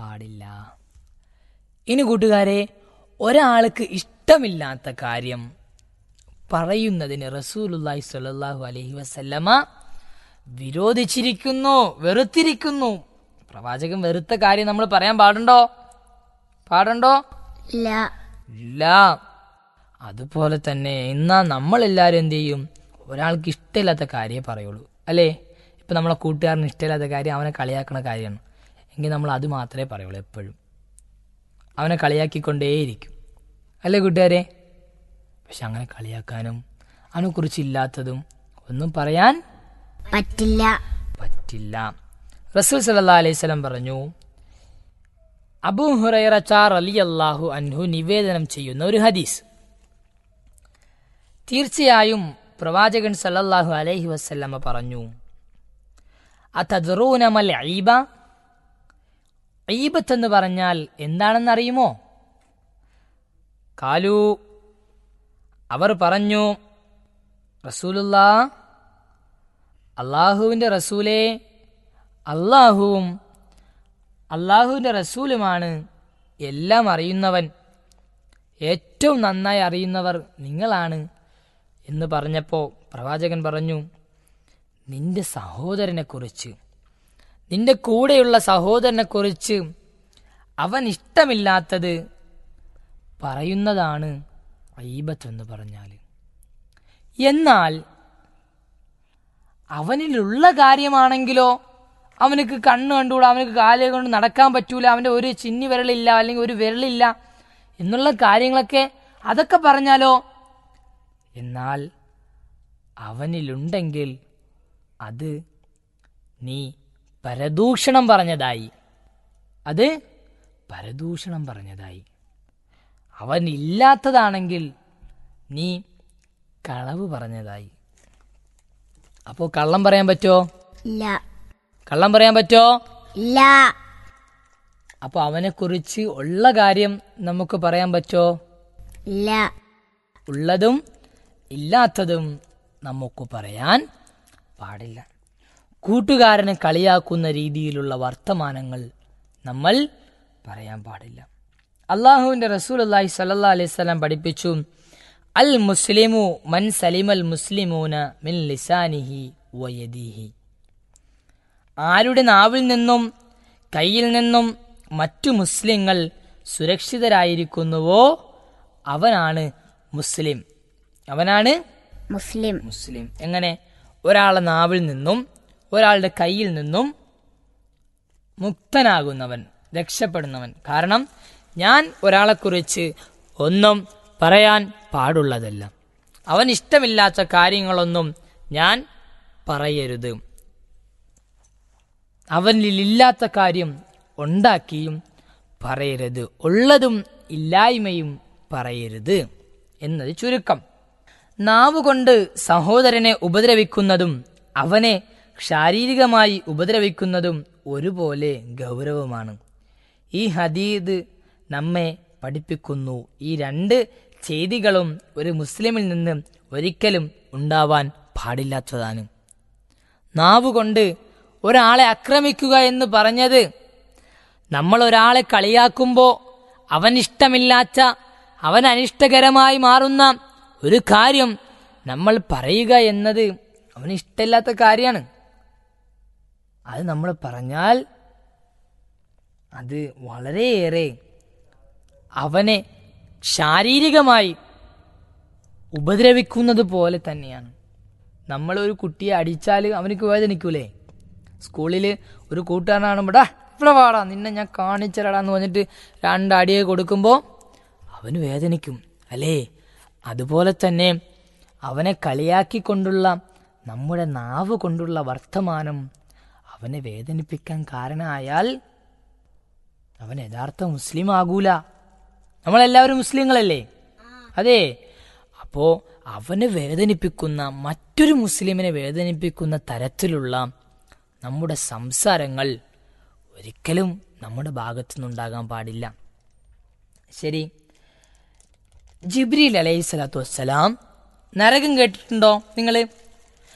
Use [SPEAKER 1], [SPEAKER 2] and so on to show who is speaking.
[SPEAKER 1] പാടില്ല ഇനി കൂട്ടുകാരെ ഒരാൾക്ക് ഇഷ്ടമില്ലാത്ത കാര്യം പറയുന്നതിന് റസൂലുല്ലാഹി സ്വല്ലല്ലാഹു അലൈഹി വസല്ലമ വിരോധിച്ചിരിക്കുന്നു വെറുത്തിരിക്കുന്നു പ്രവാചകൻ വെറുത്ത കാര്യം നമ്മൾ പറയാൻ പാടുണ്ടോ പാടുണ്ടോ
[SPEAKER 2] ഇല്ല
[SPEAKER 1] ഇല്ല അതുപോലെ തന്നെ എന്നാ നമ്മളെല്ലാവരും എന്ത് ചെയ്യും ഒരാൾക്ക് ഇഷ്ടമില്ലാത്ത കാര്യമേ പറയുള്ളൂ അല്ലേ ഇപ്പം നമ്മളെ കൂട്ടുകാരന് ഇഷ്ടമില്ലാത്ത കാര്യം അവനെ കളിയാക്കണ കാര്യമാണ് എങ്കിൽ നമ്മൾ അത് മാത്രമേ പറയുള്ളൂ എപ്പോഴും അവനെ കളിയാക്കിക്കൊണ്ടേയിരിക്കും അല്ലേ കൂട്ടുകാരെ പക്ഷെ അങ്ങനെ കളിയാക്കാനും അവനെക്കുറിച്ച് ഇല്ലാത്തതും ഒന്നും പറയാൻ
[SPEAKER 2] പറ്റില്ല
[SPEAKER 1] പറ്റില്ല റസൂൽ സല്ലല്ലാഹു അലൈഹി സ്വലം പറഞ്ഞു അബൂ ഹുറൈറ ചാർ അലി അള്ളാഹു അൻഹു നിവേദനം ചെയ്യുന്ന ഒരു ഹദീസ് തീർച്ചയായും പ്രവാചകൻ സല്ലല്ലാഹു അലൈഹി വസല്ലമ പറഞ്ഞു അതദ്റൂനമൽ ഈബ ഈബത്ത് എന്ന് പറഞ്ഞാൽ എന്താണെന്ന് അറിയുമോ കാലു അവർ പറഞ്ഞു റസൂലുള്ളാ അള്ളാഹുവിൻ്റെ റസൂലേ അള്ളാഹുവും അള്ളാഹുവിൻ്റെ റസൂലുമാണ് എല്ലാം അറിയുന്നവൻ ഏറ്റവും നന്നായി അറിയുന്നവർ നിങ്ങളാണ് എന്ന് പറഞ്ഞപ്പോൾ പ്രവാചകൻ പറഞ്ഞു നിന്റെ സഹോദരനെക്കുറിച്ച് നിന്റെ കൂടെയുള്ള സഹോദരനെക്കുറിച്ച് അവൻ ഇഷ്ടമില്ലാത്തത് പറയുന്നതാണ് ഐബത്ത് എന്ന് പറഞ്ഞാൽ എന്നാൽ അവനിലുള്ള കാര്യമാണെങ്കിലോ അവനക്ക് കണ്ണ് കണ്ടുകൂടാ അവനക്ക് കാല് കൊണ്ട് നടക്കാൻ പറ്റൂല അവൻ്റെ ഒരു ചിന്നി വിരലില്ല അല്ലെങ്കിൽ ഒരു വിരലില്ല എന്നുള്ള കാര്യങ്ങളൊക്കെ അതൊക്കെ പറഞ്ഞാലോ എന്നാൽ അവനിലുണ്ടെങ്കിൽ അത് നീ പരദൂഷണം പറഞ്ഞതായി അത് പരദൂഷണം പറഞ്ഞതായി അവനില്ലാത്തതാണെങ്കിൽ നീ കളവ് പറഞ്ഞതായി അപ്പോൾ കള്ളം പറയാൻ പറ്റുമോ
[SPEAKER 2] ഇല്ല
[SPEAKER 1] കള്ളം പറയാൻ പറ്റുമോ
[SPEAKER 2] ഇല്ല
[SPEAKER 1] അപ്പോൾ അവനെക്കുറിച്ച് ഉള്ള കാര്യം നമുക്ക് പറയാൻ പറ്റുമോ
[SPEAKER 2] ഇല്ല
[SPEAKER 1] ഉള്ളതും ഇല്ലാത്തതും നമുക്ക് പറയാൻ പാടില്ല കൂട്ടുകാരനെ കളിയാക്കുന്ന രീതിയിലുള്ള വർത്തമാനങ്ങൾ നമ്മൾ പറയാൻ പാടില്ല അള്ളാഹുവിന്റെ റസൂൽ അള്ളാഹി സല്ലാ അലൈഹി സ്വലാം പഠിപ്പിച്ചു അൽ മുസ്ലിമു മൻ സലിമൽ മുസ്ലിമൂന മിൻ ലിസാനിഹി വയദിഹി ആരുടെ നാവിൽ നിന്നും കയ്യിൽ നിന്നും മറ്റു മുസ്ലിങ്ങൾ സുരക്ഷിതരായിരിക്കുന്നുവോ അവനാണ് മുസ്ലിം അവനാണ്
[SPEAKER 2] മുസ്ലിം
[SPEAKER 1] മുസ്ലിം എങ്ങനെ ഒരാളുടെ നാവിൽ നിന്നും ഒരാളുടെ കയ്യിൽ നിന്നും മുക്തനാകുന്നവൻ രക്ഷപ്പെടുന്നവൻ കാരണം ഞാൻ ഒരാളെക്കുറിച്ച് ഒന്നും പറയാൻ പാടുള്ളതല്ല അവൻ ഇഷ്ടമില്ലാത്ത കാര്യങ്ങളൊന്നും ഞാൻ പറയരുത് അവനിലില്ലാത്ത കാര്യം ഉണ്ടാക്കിയും പറയരുത് ഉള്ളതും ഇല്ലായ്മയും പറയരുത് എന്നത് ചുരുക്കം നാവ് കൊണ്ട് സഹോദരനെ ഉപദ്രവിക്കുന്നതും അവനെ ശാരീരികമായി ഉപദ്രവിക്കുന്നതും ഒരുപോലെ ഗൗരവമാണ് ഈ ഹദീദ് നമ്മെ പഠിപ്പിക്കുന്നു ഈ രണ്ട് ചെയ്തികളും ഒരു മുസ്ലിമിൽ നിന്ന് ഒരിക്കലും ഉണ്ടാവാൻ പാടില്ലാത്തതാണ് നാവ് കൊണ്ട് ഒരാളെ ആക്രമിക്കുക എന്ന് പറഞ്ഞത് നമ്മൾ ഒരാളെ കളിയാക്കുമ്പോൾ അവൻ ഇഷ്ടമില്ലാത്ത അവൻ അനിഷ്ടകരമായി മാറുന്ന ഒരു കാര്യം നമ്മൾ പറയുക എന്നത് അവന് ഇഷ്ടമില്ലാത്ത കാര്യമാണ് അത് നമ്മൾ പറഞ്ഞാൽ അത് വളരെയേറെ അവനെ ശാരീരികമായി ഉപദ്രവിക്കുന്നത് പോലെ തന്നെയാണ് നമ്മൾ ഒരു കുട്ടിയെ അടിച്ചാൽ അവനക്ക് വേദനിക്കൂലേ സ്കൂളിൽ ഒരു കൂട്ടുകാരനാണ് ഇവിടെ ഇവിടെ വാടാ നിന്നെ ഞാൻ കാണിച്ചരടാന്ന് പറഞ്ഞിട്ട് രണ്ടടിയെ കൊടുക്കുമ്പോൾ അവന് വേദനിക്കും അല്ലേ അതുപോലെ തന്നെ അവനെ കളിയാക്കിക്കൊണ്ടുള്ള നമ്മുടെ നാവ് കൊണ്ടുള്ള വർത്തമാനം അവനെ വേദനിപ്പിക്കാൻ കാരണമായാൽ അവൻ യഥാർത്ഥ മുസ്ലിം ആകൂല നമ്മളെല്ലാവരും മുസ്ലിങ്ങളല്ലേ അതെ അപ്പോ അവനെ വേദനിപ്പിക്കുന്ന മറ്റൊരു മുസ്ലിമിനെ വേദനിപ്പിക്കുന്ന തരത്തിലുള്ള നമ്മുടെ സംസാരങ്ങൾ ഒരിക്കലും നമ്മുടെ ഭാഗത്തു നിന്നുണ്ടാകാൻ പാടില്ല ശരി ജിബ്രീൽ അലൈഹി സ്വലാത്തു വസ്സലാം നരകം കേട്ടിട്ടുണ്ടോ നിങ്ങൾ